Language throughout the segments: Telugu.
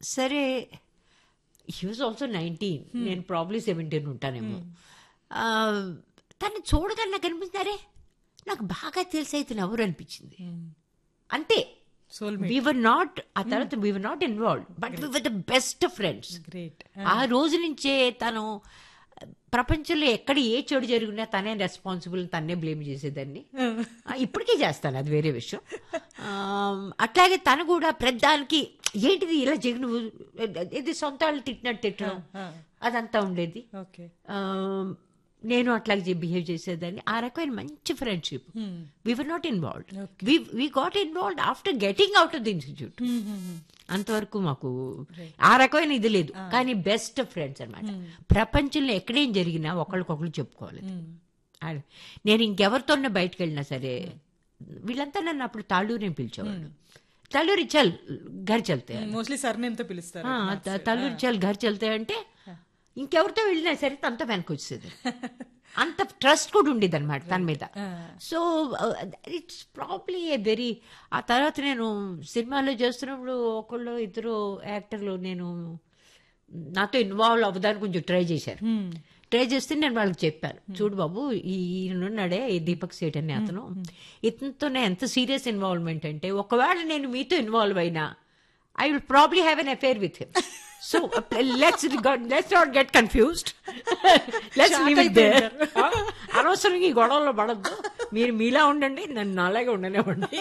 సరే హీ వాజ్ ఆల్సో నైన్టీన్ నేను ప్రాబ్లీ సెవెంటీన్ ఉంటానేమో ఆ, తను చూడగానే నాకు అనిపించారే నాకు బాగా తెలిసి అయితే ఎవరు అనిపించింది అంతే సోల్మేట్ వీ వర్ నాట్ ఆ తర్వాత we were not involve but we were the best friends great ఆ రోజు నుంచే తను ప్రపంచంలో ఎక్కడ ఏ చెడు జరిగినా తనే రెస్పాన్సిబుల్ తన్నే బ్లేమ్ చేసేదాన్ని ఆ, ఇప్పటికీ చేస్తాను అది వేరే విషయం ఆ, అట్లాగే తను కూడా ప్రధానికి ఏంటిది ఇలా జరిగిన ఇది సొంత వాళ్ళు తిట్టినట్టు తిట్టడం అదంతా ఉండేది ఓకే ఆ, నేను అట్లాగే బిహేవ్ చేసేదాన్ని ఆ రకమైన మంచి friendship we were not involved we we got involved after getting out of the institute అంతవరకు మాకు ఆ రకమైన ఇది లేదు కానీ బెస్ట్ ఫ్రెండ్స్ అన్నమాట ప్రపంచంలో ఎక్కడేం జరిగినా ఒకళ్ళకొకళ్ళు చెప్పుకోవాలి ఆ- నేను ఇంకెవరితోనే బయటకు వెళ్ళినా సరే వీళ్ళంతా నన్ను అప్పుడు తాళూరు పిలిచేవాళ్ళు తాళూరు చల్ घर चलते हैं మోస్ట్లీ సర్ నేమ్ తో పిలుస్తారు ఆ, త- తల్లూరు చల్ घर चलते हैं అంటే ఇంకెవరితో వెళ్ళినా సరే తనతో వెనక్కి వచ్చేది అంత ట్రస్ట్ కూడా ఉండేది అనమాట తన మీద so it's probably a very ఆ తర్వాత నేను సినిమాలో చేస్తున్నప్పుడు ఒకళ్ళు ఇద్దరు యాక్టర్లు నేను నాతో ఇన్వాల్వ్ అవ్వడానికి కొంచెం ట్రై చేశారు ట్రై చేస్తే నేను వాళ్ళకి చెప్పాను చూడు బాబు ఈ ఈయనున్నాడే ఈ దీపక్ సేట్ అనే అతను ఇతనితో ఎంత సీరియస్ ఇన్వాల్వ్మెంట్ అంటే ఒకవేళ నేను మీతో ఇన్వాల్వ్ అయినా I will probably have an affair with him so let's let's not get confused let's leave it there అనవసరంగా ఈ గొడవలో పడద్దు మీరు మీలా ఉండండి నన్ను అలాగే ఉండనివ్వండి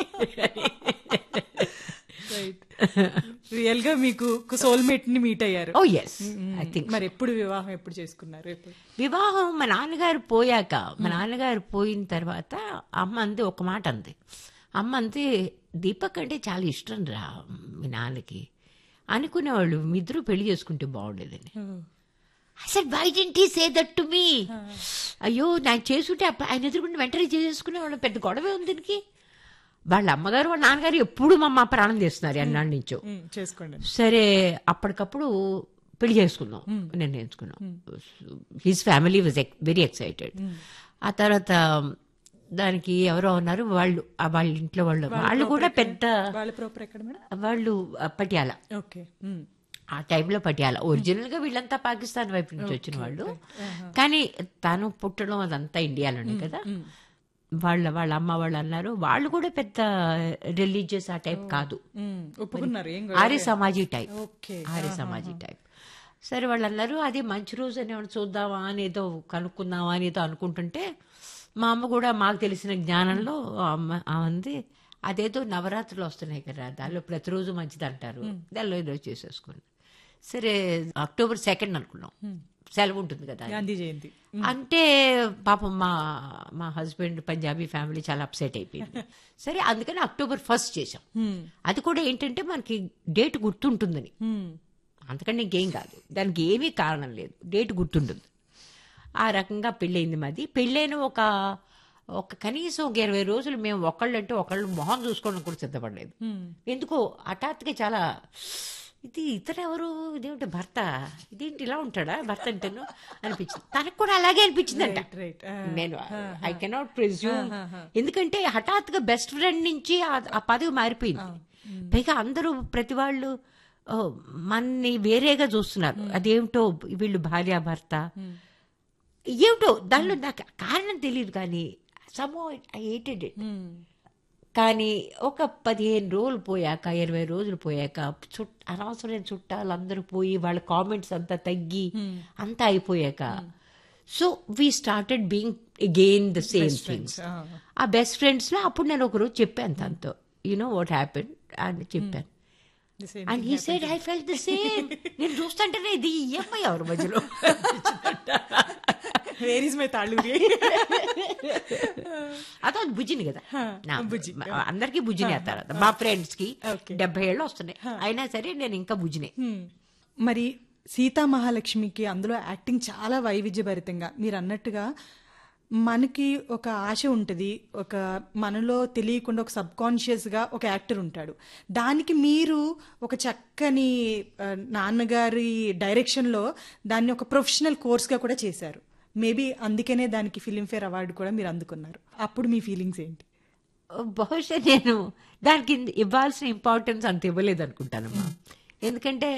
రైట్ రియల్ గా మీకు సోల్మేట్ ని మీట్ అయ్యారు ఓ ఎస్ ఐ థింక్ మరి ఎప్పుడు వివాహం ఎప్పుడు చేసుకున్నారు ఎప్పుడు వివాహం మా నాన్నగారు పోయాక మా నాన్నగారు పోయిన తర్వాత అమ్మ అంది ఒక మాట అంది అమ్మ అంది దీపక్ అంటే చాలా ఇష్టం రా మీ నాన్నకి అనుకునేవాళ్ళు మీ ఇద్దరు పెళ్లి చేసుకుంటే బాగుండేదని అసలు వై డింట్ ఈ సే దట్ టు మీ అయ్యో నాకు చేసుకుంటే అప్పుడు ఆయన ఎదురుకుంటే వెంటనే చేసుకునేవాళ్ళు పెద్ద గొడవే ఉంది దీనికి వాళ్ళ అమ్మగారు వాళ్ళ నాన్నగారు ఎప్పుడు మా అమ్మ ప్రాణం తీస్తున్నారు ఎన్నాళ్ళ నుంచో ఉమ్, చేసుకోండి సరే అప్పటికప్పుడు పెళ్లి చేసుకుందాం నిర్ణయించుకున్నాం his family was very excited ఆ తర్వాత దానికి ఎవరో ఉన్నారు వాళ్ళు ఆ వాళ్ళ ఇంట్లో వాళ్ళు వాళ్ళు కూడా పెద్ద వాళ్ళ ప్రాపర్ ఎక్కడ మేడం వాళ్ళు ఆ, పటియాల ఓకే ఆ టైంలో పటియాల ఒరిజినల్ గా వీళ్ళంతా పాకిస్తాన్ వైపు నుంచి వచ్చిన వాళ్ళు కానీ తను పుట్టడం అదంతా ఇండియాలోనే కదా వాళ్ళ వాళ్ళ అమ్మ వాళ్ళు అన్నారు వాళ్ళు కూడా పెద్ద రిలీజియస్ ఆ టైప్ కాదు ఒప్పుకున్నారు ఏం Arya Samaji type okay Arya Samaji type సరే వాళ్ళు అన్నారు అది మంచి రోజు అని ఏమైనా చూద్దామా అని ఏదో కనుక్కుందామా అని ఏదో అనుకుంటుంటే మా అమ్మ కూడా మాకు తెలిసిన జ్ఞానంలో ఆ అమ్మ ఆమె అదేదో నవరాత్రులు వస్తున్నాయి కదా దానిలో ప్రతిరోజు మంచిది అంటారు దానిలో ఏదో చేసేసుకుని సరే అక్టోబర్ సెకండ్ అనుకున్నాం సెలవు ఉంటుంది కదా అని. గాంధీ జయంతి అంటే పాపం మా మా హస్బెండ్ పంజాబీ ఫ్యామిలీ చాలా అప్సెట్ అయిపోయింది సరే అందుకని అక్టోబర్ ఫస్ట్ చేసాం అది కూడా ఏంటంటే మనకి డేట్ గుర్తుంటుందని అంతకంటే ఇంకేం కాదు దానికి ఏమీ కారణం లేదు డేట్ గుర్తుంటుంది ఆ రకంగా పెళ్ళయింది మాది పెళ్ళైన ఒక ఒక కనీసం ఒక ఇరవై రోజులు మేము ఒకళ్ళు అంటే ఒకళ్ళు మొహం చూసుకోవడం కూడా సిద్ధపడలేదు ఎందుకో హఠాత్తుగా చాలా ఇది ఇతను ఎవరు ఇదేమిటి భర్త ఇదేంటి ఇలా ఉంటాడా భర్త అంటేను అనిపించింది తనకు కూడా అలాగే అనిపించిందంట రైట్ నేను ఐ కెనాట్ ప్రిజ్యూమ్ ఎందుకంటే హఠాత్తుగా బెస్ట్ ఫ్రెండ్ నుంచి ఆ- ఆ పదవి మారిపోయింది పైగా అందరూ ప్రతి వాళ్ళు ఓ, మన్ని వేరేగా చూస్తున్నారు అదేమిటో వీళ్ళు భార్య భర్త ఏమిటో దానిలో నాకు కారణం తెలియదు కానీ సమో ఐ హేటెడ్ ఇట్ కానీ ఒక పదిహేను రోజులు పోయాక ఇరవై రోజులు పోయాక చుట్ అనవసరమైన చుట్టాలు అందరూ పోయి వాళ్ళ కామెంట్స్ అంతా తగ్గి అంతా అయిపోయాక so we started being again the same things ah best friends లో అప్పుడు నేను ఒకరోజు చెప్పాను తనతో యు నో వాట్ హ్యాపెన్ అని చెప్పాను and he said I felt the same నేను చూస్తుంటేనే ఇది ఈ అమ్మాయి ఎవరు మధ్యలో వేర్ ఇస్ మై తాళూరి అదో బుజ్జిని కదా నా- బుజ్జి. మా- అందరికీ బుజ్జిని ఆ తర్వాత మా ఫ్రెండ్స్ కి Okay. డెబ్బై ఏళ్ళు వస్తున్నాయి అయినా సరే నేను ఇంకా బుజ్జినే మరి సీతా మహాలక్ష్మికి అందులో యాక్టింగ్ చాలా వైవిధ్యభరితంగా మీరు అన్నట్టుగా మనకి ఒక ఆశ ఉంటుంది ఒక మనలో తెలియకుండా ఒక సబ్ గా ఒక యాక్టర్ ఉంటాడు దానికి మీరు ఒక చక్కని ఆ, నాన్నగారి డైరెక్షన్లో దాన్ని ఒక ప్రొఫెషనల్ కోర్స్గా కూడా చేశారు మేబీ అందుకనే దానికి ఫిలింఫేర్ అవార్డు కూడా మీరు అందుకున్నారు అప్పుడు మీ ఫీలింగ్స్ ఏంటి బహుశా నేను దానికి ఇవ్వాల్సిన ఇంపార్టెన్స్ అంత ఇవ్వలేదు అనుకుంటానమ్మా ఎందుకంటే